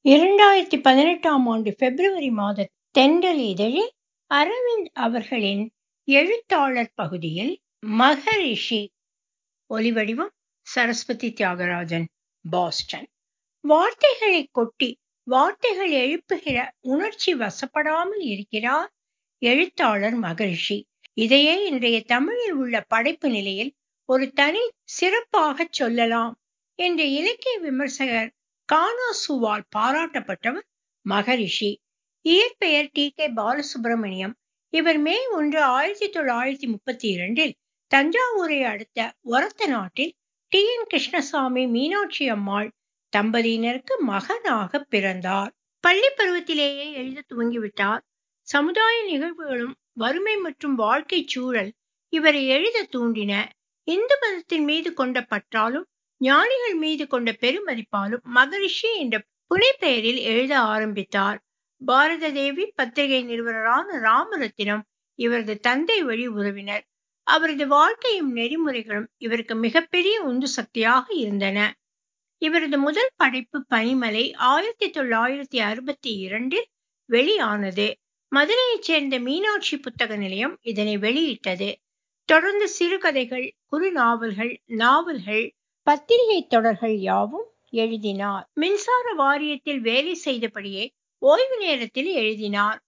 இரண்டாயிரத்தி பதினெட்டாம் ஆண்டு பிப்ரவரி மாத தென்றல் இதழில் அரவிந்த் அவர்களின் எழுத்தாளர் பகுதியில் மகரிஷி ஒலிவடிவம் சரஸ்வதி தியாகராஜன் பாஸ்டன் வார்த்தைகளை கொட்டி வார்த்தைகள் எழுப்புகிற உணர்ச்சி வசப்படாமல் இருக்கிறார் எழுத்தாளர் மகரிஷி இதையே இன்றைய தமிழில் உள்ள படைப்பு நிலையில் ஒரு தனி சிறப்பாக சொல்லலாம் என்ற இலக்கிய விமர்சகர் கானாசுவால் பாராட்டப்பட்டவர் மகரிஷி இயற்பெயர் டி கே பாலசுப்பிரமணியம் இவர் மே ஒன்று ஆயிரத்தி தொள்ளாயிரத்தி முப்பத்தி இரண்டில் தஞ்சாவூரை அடுத்த ஒரத்த நாட்டில் டி என் கிருஷ்ணசாமி மீனாட்சி அம்மாள் தம்பதியினருக்கு மகனாக பிறந்தார் பள்ளி பருவத்திலேயே எழுத துவங்கிவிட்டார் சமுதாய நிகழ்வுகளும் வறுமை மற்றும் வாழ்க்கை சூழல் இவரை எழுத தூண்டின இந்து மதத்தின் மீது கொண்ட பற்றாலும் ஞானிகள் மீது கொண்ட பெருமதிப்பாலும் மகரிஷி என்ற புனைப்பெயரில் எழுத ஆரம்பித்தார் பாரத தேவி பத்திரிகை நிறுவனரான ராமரத்தினம் இவரது தந்தை வழி உறவினர் அவரது வாழ்க்கையும் நெறிமுறைகளும் இவருக்கு மிகப்பெரிய உந்து சக்தியாக இருந்தன இவரது முதல் படைப்பு பனிமலை ஆயிரத்தி தொள்ளாயிரத்தி அறுபத்தி இரண்டில் வெளியானது மதுரையைச் சேர்ந்த மீனாட்சி புத்தக நிலையம் இதனை வெளியிட்டது தொடர்ந்து சிறுகதைகள் குறுநாவல்கள் நாவல்கள் பத்திரிகை தொடர்கள் யாவும் எழுதினார் மின்சார வாரியத்தில் வேலை செய்தபடியே ஓய்வு நேரத்தில் எழுதினார்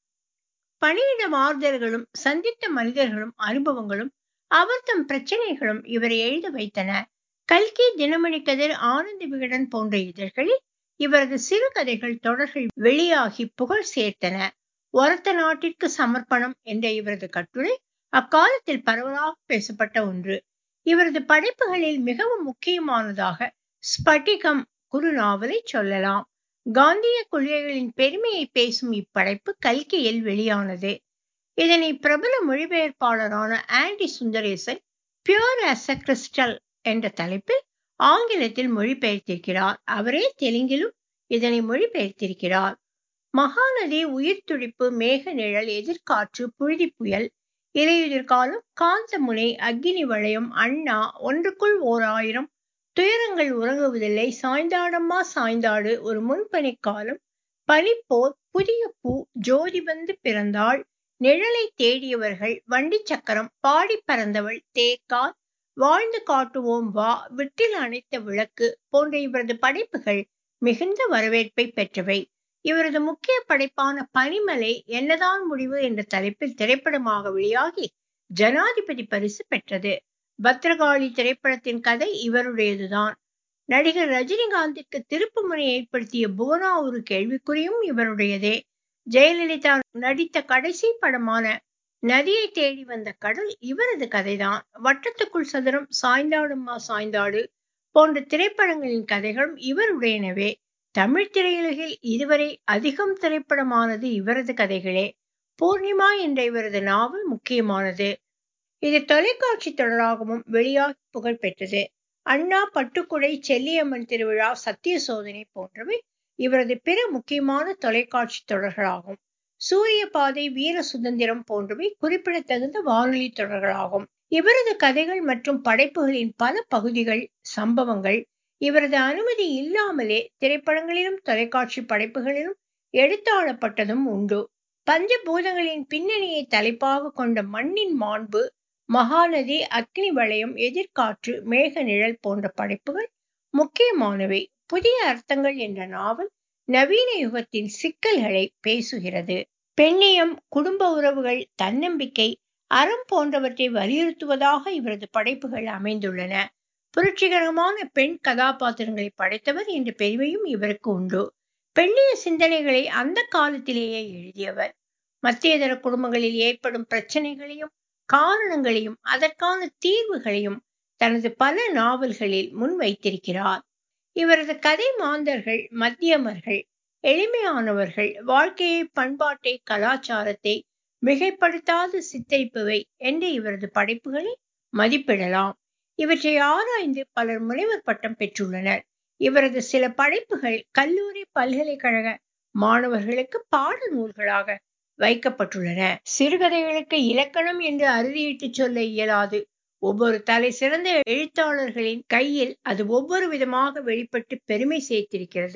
பணியிட மாறுதல்களும் சந்தித்த மனிதர்களும் அனுபவங்களும் அவர் தம் பிரச்சனைகளும் இவரை எழுத வைத்தன கல்கி தினமணி கதிர் ஆனந்த விகடன் போன்ற இதழ்களில் இவரது சிறுகதைகள் தொடர்கள் வெளியாகி புகழ் சேர்த்தன ஒரத்த நாட்டிற்கு சமர்ப்பணம் என்ற இவரது கட்டுரை அக்காலத்தில் பரவலாக பேசப்பட்ட ஒன்று இவரது படைப்புகளில் மிகவும் முக்கியமானதாக ஸ்பட்டிகம் குறுநாவலை சொல்லலாம் காந்திய கொள்கைகளின் பெருமையை பேசும் இப்படைப்பு கல்கியில் வெளியானது இதனை பிரபல மொழிபெயர்ப்பாளரான Andy Sundaresan pure as a crystal என்ற தலைப்பில் ஆங்கிலத்தில் மொழிபெயர்த்திருக்கிறார் அவரே தெலுங்கிலும் இதனை மொழிபெயர்த்திருக்கிறார் மகாநதி உயிர் துடிப்பு மேக நிழல் எதிர்காற்று புழுதி புயல் இலையுதிர்காலம் காந்தமுனை அக்னி வளையம் அண்ணா ஒன்றுக்குள் ஓர் ஆயிரம் துயரங்கள் உறங்குவதில்லை சாய்ந்தாடம்மா சாய்ந்தாடு ஒரு முன்பனிக்காலம் பனிப்போர் புதிய பூ ஜோதி வந்து பிறந்தாள் நிழலை தேடியவர்கள் வண்டி சக்கரம் பாடி பறந்தவள் தேக்கால் வாழ்ந்து காட்டுவோம் வா விட்டில் அணைத்த விளக்கு போன்ற இவரது படைப்புகள் மிகுந்த வரவேற்பை பெற்றவை இவரது முக்கிய படைப்பான பனிமலை என்னதான் முடிவு என்ற தலைப்பில் திரைப்படமாக வெளியாகி ஜனாதிபதி பரிசு பெற்றது பத்ரகாளி திரைப்படத்தின் கதை இவருடையதுதான் நடிகர் ரஜினிகாந்திற்கு திருப்பு முனை ஏற்படுத்திய புவனா ஒரு கேள்விக்குறியும் இவருடையதே ஜெயலலிதா நடித்த கடைசி படமான நதியை தேடி வந்த கடல் இவரது கதைதான் வட்டத்துக்குள் சதுரம் சாய்ந்தாடும்மா சாய்ந்தாடு போன்ற திரைப்படங்களின் கதைகளும் இவருடையனவே தமிழ் திரையுலகில் இதுவரை அதிகம் திரைப்படமானது இவரது கதைகளே பூர்ணிமா என்ற இவரது நாவல் முக்கியமானது இது தொலைக்காட்சி தொடராகவும் வெளியாகி புகழ் பெற்றது அண்ணா பட்டுக்குடை செல்லியம்மன் திருவிழா சத்திய சோதனை போன்றவை இவரது பிற முக்கியமான தொலைக்காட்சி தொடர்களாகும் சூரிய பாதை வீர சுதந்திரம் போன்றவை குறிப்பிடத்தகுந்த வானொலி தொடர்களாகும் இவரது கதைகள் மற்றும் படைப்புகளின் பல பகுதிகள் சம்பவங்கள் இவரது அனுமதி இல்லாமலே திரைப்படங்களிலும் தொலைக்காட்சி படைப்புகளிலும் எடுத்தாளப்பட்டதும் உண்டு பஞ்சபூதங்களின் பின்னணியை தலைப்பாக கொண்ட மண்ணின் மாண்பு மகாநதி அக்னி வளையம் எதிர்காற்று மேக நிழல் போன்ற படைப்புகள் முக்கியமானவை புதிய அர்த்தங்கள் என்ற நாவல் நவீன யுகத்தின் சிக்கல்களை பேசுகிறது பெண்ணியம் குடும்ப உறவுகள் தன்னம்பிக்கை அறம் போன்றவற்றை வலியுறுத்துவதாக இவரது படைப்புகள் அமைந்துள்ளன புரட்சிகரமான பெண் கதாபாத்திரங்களை படைத்தவர் என்ற பெருமையும் இவருக்கு உண்டு பெண்ணிய சிந்தனைகளை அந்த காலத்திலேயே எழுதியவர் மத்தியதர குடும்பங்களில் ஏற்படும் பிரச்சனைகளையும் காரணங்களையும் அதற்கான தீர்வுகளையும் தனது பல நாவல்களில் முன்வைத்திருக்கிறார் இவரது கதை மாந்தர்கள் மத்தியமர்கள் எளிமையானவர்கள் வாழ்க்கையை பண்பாட்டை கலாச்சாரத்தை மிகைப்படுத்தாது சித்தரிப்பவை என்ற இவரது படைப்புகளை மதிப்பிடலாம் இவற்றை ஆராய்ந்து பலர் முனைவர் பட்டம் பெற்றுள்ளனர் இவரது சில படைப்புகள் கல்லூரி பல்கலைக்கழக மாணவர்களுக்கு பாட நூல்களாக வைக்கப்பட்டுள்ளன சிறுகதைகளுக்கு இலக்கணம் என்று அறுதியிட்டு சொல்ல இயலாது ஒவ்வொரு தலை சிறந்த எழுத்தாளர்களின் கையில் அது ஒவ்வொரு விதமாக வெளிப்பட்டு பெருமை சேர்த்திருக்கிறது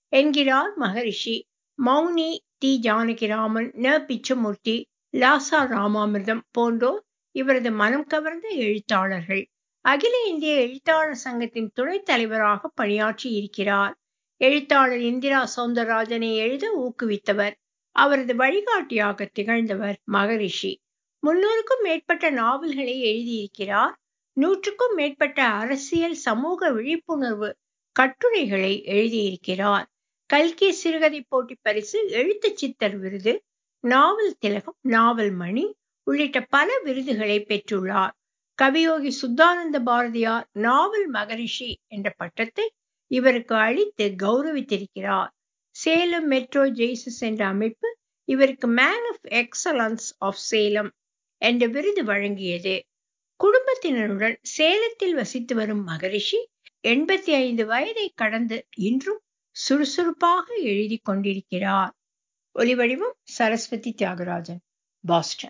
என்கிறார் மகரிஷி மௌனி டி ஜானகிராமன் ந பிச்சமூர்த்தி லாசா ராமாமிர்தம் போன்றோர் இவரது மனம் கவர்ந்த எழுத்தாளர்கள் அகில இந்திய எழுத்தாளர் சங்கத்தின் துணைத் தலைவராக பணியாற்றி இருக்கிறார் எழுத்தாளர் இந்திரா சௌந்தரராஜனை எழுத ஊக்குவித்தவர் அவரது வழிகாட்டியாக திகழ்ந்தவர் மகரிஷி முன்னூறுக்கும் மேற்பட்ட நாவல்களை எழுதியிருக்கிறார் நூற்றுக்கும் மேற்பட்ட அரசியல் சமூக விழிப்புணர்வு கட்டுரைகளை எழுதியிருக்கிறார் கல்கி சிறுகதை போட்டி பரிசு எழுத்து சித்தர் விருது நாவல் திலகம் நாவல் மணி உள்ளிட்ட பல விருதுகளை பெற்றுள்ளார் கவியோகி சுத்தானந்த பாரதியார் நாவல் மகரிஷி என்ற பட்டத்தை இவருக்கு அளித்து கௌரவித்திருக்கிறார் சேலம் மெட்ரோ ஜெய்சஸ் என்ற அமைப்பு இவருக்கு man of excellence of Salem என்ற விருது வழங்கியது குடும்பத்தினருடன் சேலத்தில் வசித்து வரும் மகரிஷி எண்பத்தி ஐந்து வயதை கடந்து இன்றும் சுறுசுறுப்பாக எழுதி கொண்டிருக்கிறார் ஒலிவடிவம் சரஸ்வதி தியாகராஜன் பாஸ்டன்